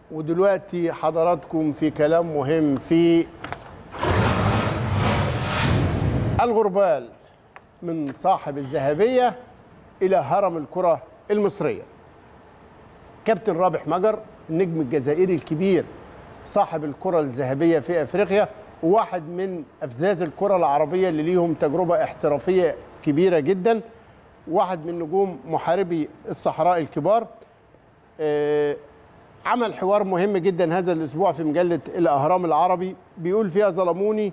ودلوقتي حضراتكم في كلام مهم في الغربال من صاحب الذهبية إلى هرم الكرة المصرية كابتن رابح مجر النجم الجزائري الكبير صاحب الكرة الذهبية في أفريقيا وواحد من أفزاز الكرة العربية اللي ليهم تجربة احترافية كبيرة جدا واحد من نجوم محاربي الصحراء الكبار آه، عمل حوار مهم جدا هذا الأسبوع في مجلة الأهرام العربي بيقول فيها ظلموني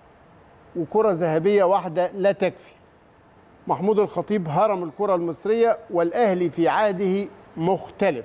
وكرة ذهبية واحدة لا تكفي محمود الخطيب هرم الكرة المصرية والأهلي في عهده مختلف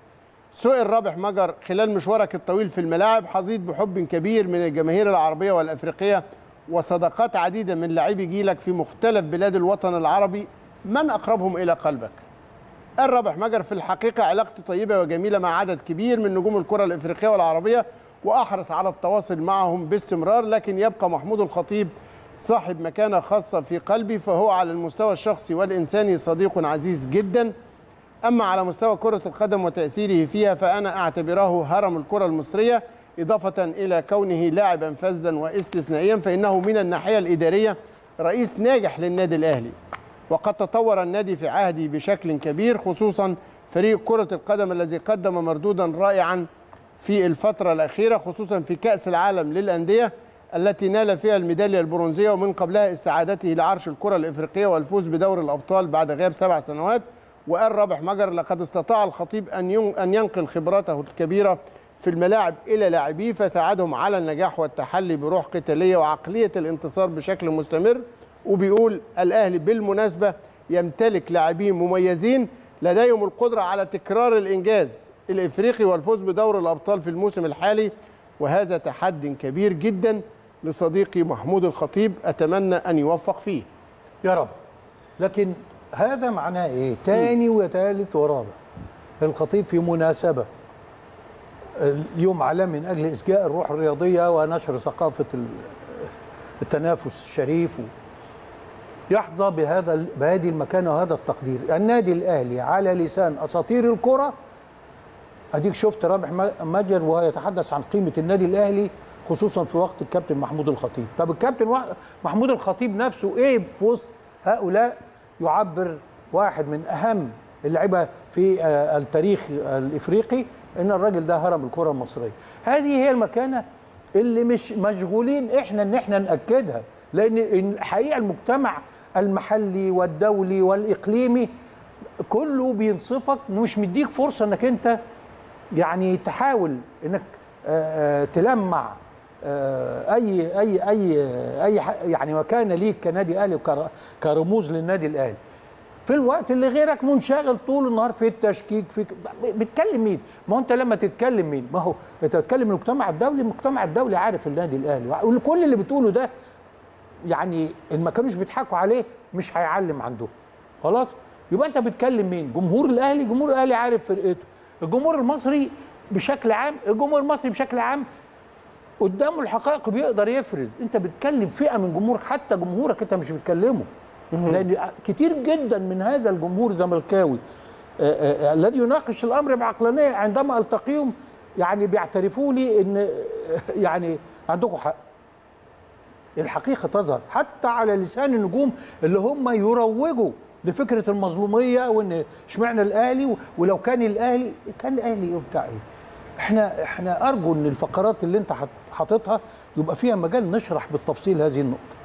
سئل رابح مجر خلال مشوارك الطويل في الملاعب حظيت بحب كبير من الجماهير العربية والأفريقية وصداقات عديدة من لاعبي جيلك في مختلف بلاد الوطن العربي من أقربهم إلى قلبك؟ قال رابح مجر في الحقيقة علاقتي طيبة وجميلة مع عدد كبير من نجوم الكرة الإفريقية والعربية وأحرص على التواصل معهم باستمرار لكن يبقى محمود الخطيب صاحب مكانة خاصة في قلبي فهو على المستوى الشخصي والإنساني صديق عزيز جدا أما على مستوى كرة القدم وتأثيره فيها فأنا أعتبره هرم الكرة المصرية إضافة إلى كونه لاعبا فذا واستثنائيا فإنه من الناحية الإدارية رئيس ناجح للنادي الأهلي وقد تطور النادي في عهدي بشكل كبير خصوصا فريق كرة القدم الذي قدم مردودا رائعا في الفترة الأخيرة خصوصا في كأس العالم للأندية التي نال فيها الميدالية البرونزية ومن قبلها استعادته لعرش الكرة الإفريقية والفوز بدور الأبطال بعد غياب سبع سنوات وقال رابح مجر لقد استطاع الخطيب أن ين- أن ينقل خبراته الكبيرة في الملاعب إلى لاعبيه فساعدهم على النجاح والتحلي بروح قتالية وعقلية الانتصار بشكل مستمر وبيقول الأهلي بالمناسبة يمتلك لاعبين مميزين لديهم القدرة على تكرار الإنجاز الإفريقي والفوز بدور الأبطال في الموسم الحالي وهذا تحد كبير جدا لصديقي محمود الخطيب أتمنى أن يوفق فيه يا رب لكن هذا معناه ايه تاني وثالث ورابع الخطيب في مناسبه اليوم عالمي من اجل اسجاء الروح الرياضيه ونشر ثقافه ال- التنافس الشريف يحظى بهذا بهذه المكانه وهذا التقدير النادي الاهلي على لسان اساطير الكره اديك شفت رابح م- مجر وهو يتحدث عن قيمه النادي الاهلي خصوصا في وقت الكابتن محمود الخطيب طب الكابتن وا- محمود الخطيب نفسه ايه في وسط هؤلاء يعبر واحد من اهم اللعيبه في آه، التاريخ الافريقي ان الراجل ده هرم الكره المصريه هذه هي المكانه اللي مش مشغولين احنا ان احنا ناكدها لان الحقيقه المجتمع المحلي والدولي والاقليمي كله بينصفك ومش مديك فرصه انك انت يعني تحاول انك آه، آه، تلمع آه، اي اي اي اي ح- يعني مكانه ليك كنادي اهلي وكر- كرموز للنادي الاهلي في الوقت اللي غيرك منشغل طول النهار في التشكيك في بتكلم مين؟ ما هو انت لما تتكلم مين؟ ما هو انت بتتكلم المجتمع الدولي، المجتمع الدولي عارف النادي الاهلي وكل اللي بتقوله ده يعني ان ما كانوش بيضحكوا عليه مش هيعلم عندهم خلاص يبقى انت بتكلم مين جمهور الاهلي جمهور الاهلي عارف فرقته الجمهور المصري بشكل عام الجمهور المصري بشكل عام قدامه الحقائق بيقدر يفرز انت بتكلم فئه من جمهور حتى جمهورك انت مش بتكلمه لان كتير جدا من هذا الجمهور زملكاوي آه، آه، آه، الذي يناقش الامر بعقلانيه عندما التقيهم يعني بيعترفوا لي ان آه، يعني عندكم حق الحقيقه تظهر حتى على لسان النجوم اللي هم يروجوا لفكره المظلوميه وان اشمعنى الاهلي و- ولو كان الاهلي كان الاهلي ايه بتاع ايه احنا احنا ارجو ان الفقرات اللي انت حط- حاططها يبقى فيها مجال نشرح بالتفصيل هذه النقطه